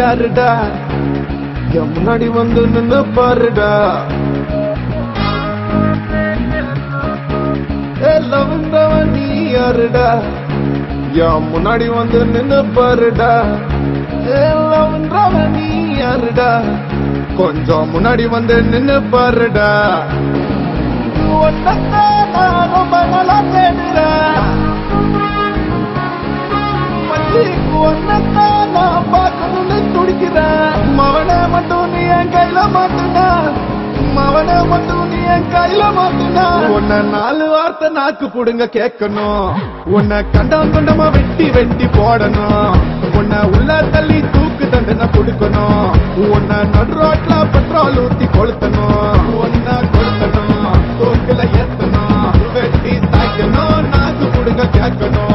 யாருடா என் முன்னாடி வந்து நின்னு பாருடா ஏ லவ்ன்றவன் நீ யாருடா என் முன்னாடி வந்து நின்னு பாருடா ஏ லவ்ன்றவன் நீ யாருடா கொஞ்சம் முன்னாடி வந்து நின்னு பாருடா உன்னைத்தான் நான் ரொம்ப நாளா தேடுறேன் மச்சி, உன்னைத்தான் நான் பார்க்கணும்னு துடிக்கிறேன் மவனை மட்டும் நீ என் கையில மாட்டுனா மவனை மட்டும் நீ என் கையில மாட்டுனா உன்னை நாலு வார்த்தை நாக்கு புடுங்க கேட்கணும் உன்னை கண்டம் கண்டமா வெட்டி வெட்டி போடணும் உன்னை உள்ள தள்ளி தூக்கு தண்டனை கொடுக்கணும் உன்னை நடுரோட்ல பெட்ரோல் ஊத்தி கொளுத்தணும் உன்னை கொளுத்தணும் தூக்குல ஏத்தணும் வெட்டி சாய்க்கணும் நாக்கு புடுங்க கேட்கணும்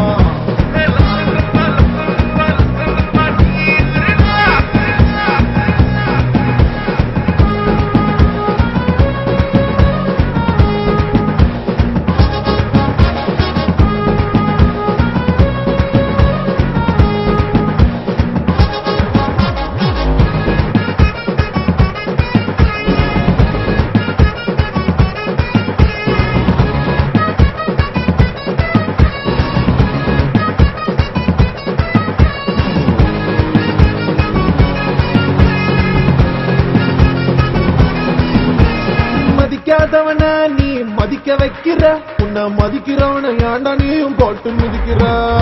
மதிக்காதவன நீ மதிக்க வைக்கிற உன்னை மதிக்கிறவன ஏன்டா நீயும் போட்டு மிதிக்கிற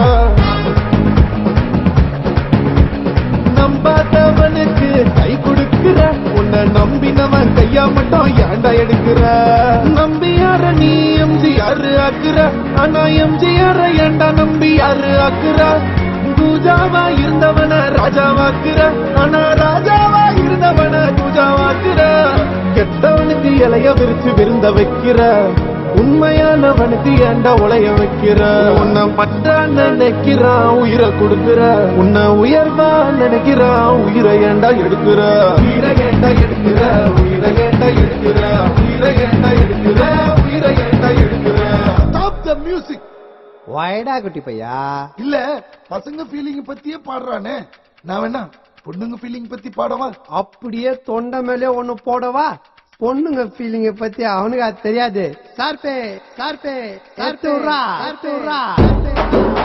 நம்பாதவனுக்கு கை கொடுக்கிற உன்னை நம்பினவன் கையா மட்டும் ஏன்டா எடுக்கிற நம்பி யார நீ எம்ஜிஆர் ஆக்குற ஆனா எம்ஜிஆர் ஏன்டா நம்பி யாரு ஆக்குற பூஜாவா இருந்தவன ராஜாவாக்குற ஆனா ராஜாவா இருந்தவன பூஜாவாக்குற கெட்டவனுக்கு இலைய விரிச்சு விருந்த வைக்கிற உண்மையானவனுக்கு ஏண்டா உலைய வைக்கிற உன்னை பற்றா நினைக்கிறான் உயிரை கொடுக்கிற உன்னை உயர்வா நினைக்கிறான் உயிரை ஏண்டா எடுக்கிற உயிரை ஏண்டா எடுக்கிற உயிரை ஏண்டா எடுக்கிற உயிரை ஏண்டா எடுக்கிற உயிரை ஏண்டா எடுக்கிற ஸ்டாப் த மியூசிக் வாயடா குட்டி பையா இல்ல பசங்க ஃபீலிங் பத்தியே பாடுறானே நான் வேணா பொண்ணுங்க ஃபீலிங் பத்தி பாடவா அப்படியே தொண்டை மேலே ஒண்ணு போடவா பொண்ணுங்க ஃபீலிங்க பத்தி அவனுக்கு அது தெரியாது சார்பே சார்பே சார்பே சார்பே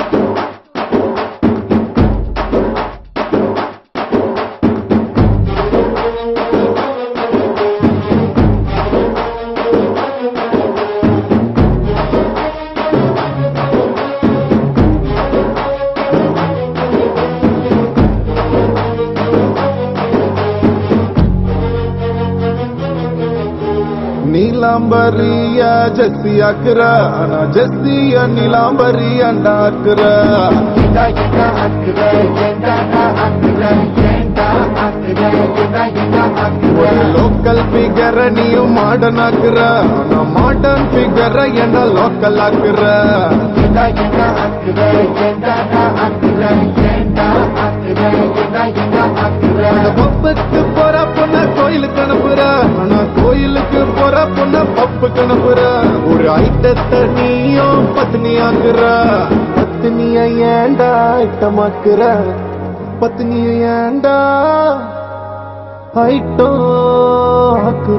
நீலாம்பரிய ஜெஸ்ஸி ஆக்குற ஆனா ஜெஸ்ஸிய நீலாம்பரிய ஆக்குற ஒரு லோக்கல் பிகர நீயும் மாடர்ன் ஆக்குற ஆனா மாடர்ன் பிகர என்ன லோக்கல் ஆக்குற அந்த பப்புக்கு போற பொண்ண கோயிலுக்கு அனுப்புற ஆனா கோயிலுக்கு போற பொண்ண பப்புக்கு அனுப்புற ஒரு ஐட்டத்தை நீயும் பத்னி ஆக்குற பத்னிய ஏண்டா ஐட்டமாக்குற பத்னிய ஏண்டா ஐட்டம் ஆக்குற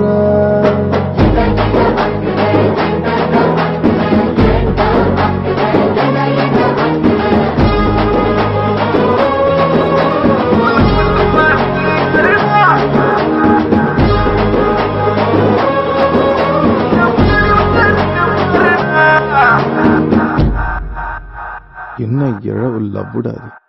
என்ன இழவு லவ்வுடாது